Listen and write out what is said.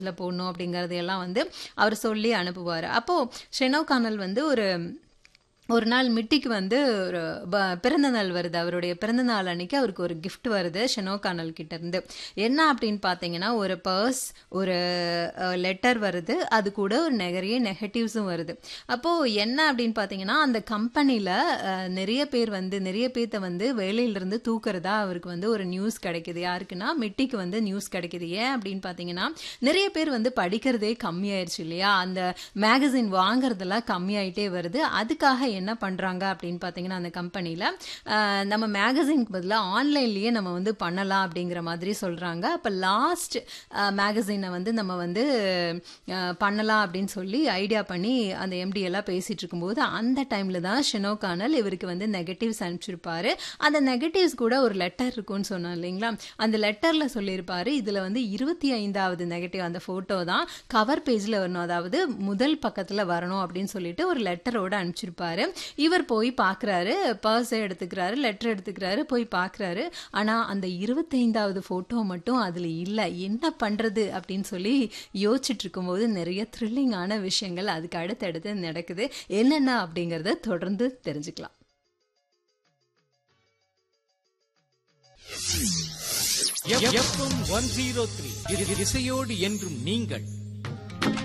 இதில் போடணும் அப்படிங்கிறது எல்லாம் வந்து அவர் சொல்லி அனுப்புவார் அப்போது ஷெனோ கானல் வந்து ஒரு ஒரு நாள் மிட்டிக்கு வந்து ஒரு ப- பிறந்த நாள் வருது அவருடைய பிறந்த நாள் அன்னைக்கு அவருக்கு ஒரு gift வருது ஷெனோ கானல் கிட்ட இருந்து என்ன அப்படின்னு பார்த்தீங்கன்னா ஒரு பர்ஸ் ஒரு லெட்டர் வருது அது கூட ஒரு நிறைய நெகட்டிவ்ஸும் வருது அப்போது என்ன அப்படின்னு பார்த்தீங்கன்னா அந்த கம்பெனியில் நிறைய பேர் வந்து நிறைய பேர்த்த வந்து வேலையிலிருந்து தூக்குறதா அவருக்கு வந்து ஒரு நியூஸ் கிடைக்குது யாருக்குன்னா மிட்டிக்கு வந்து நியூஸ் கிடைக்குது ஏன் அப்படின்னு பார்த்தீங்கன்னா நிறைய பேர் வந்து படிக்கிறதே கம்மியாயிருச்சு இல்லையா அந்த மேகசின் வாங்குறதெல்லாம் கம்மியாயிட்டே வருது அதுக்காக என்ன பண்ணுறாங்க அப்படின்னு பார்த்தீங்கன்னா அந்த கம்பெனியில் நம்ம மேகசினுக்கு பதிலாக ஆன்லைன்லேயே நம்ம வந்து பண்ணலாம் அப்படிங்கிற மாதிரி சொல்கிறாங்க அப்போ லாஸ்ட் மேகசினை வந்து நம்ம வந்து அஹ், பண்ணலாம் அப்படின்னு சொல்லி ஐடியா பண்ணி அந்த எம்டி எல்லாம் பேசிட்டு இருக்கும்போது அந்த டைமில் தான் ஷினோ கானல் இவருக்கு வந்து நெகட்டிவ்ஸ் அனுப்பிச்சிருப்பாரு அந்த நெகட்டிவ்ஸ் கூட ஒரு லெட்டர் இருக்கும்னு சொன்னோம் இல்லைங்களா அந்த லெட்டரில் சொல்லியிருப்பாரு இதில் வந்து இருபத்தி ஐந்தாவது நெகட்டிவ் அந்த ஃபோட்டோ தான் கவர் பேஜில் வரணும் அதாவது முதல் பக்கத்தில் வரணும் அப்படின்னு சொல்லிட்டு ஒரு லெட்டரோட அனுப்பிச்சிருப்பாரு இவர் போய் பார்க்குறாரு பர்ஸை எடுத்துக்கிறாரு லெட்டர் எடுத்துக்கிறாரு போய் பார்க்குறாரு ஆனால் அந்த இருபத்தைந்தாவது ஃபோட்டோ மட்டும் அதில் இல்லை என்ன பண்ணுறது அப்படின்னு சொல்லி யோசிச்சுட்டு இருக்கும்போது நிறைய த்ரில்லிங்கான விஷயங்கள் அதுக்கு அடுத்தடுத்து நடக்குது என்னென்ன அப்படிங்கிறத தொடர்ந்து தெரிஞ்சுக்கலாம் எஃப்எம் ஒன் ஜீரோ த்ரீ இசையோடு என்றும் நீங்கள்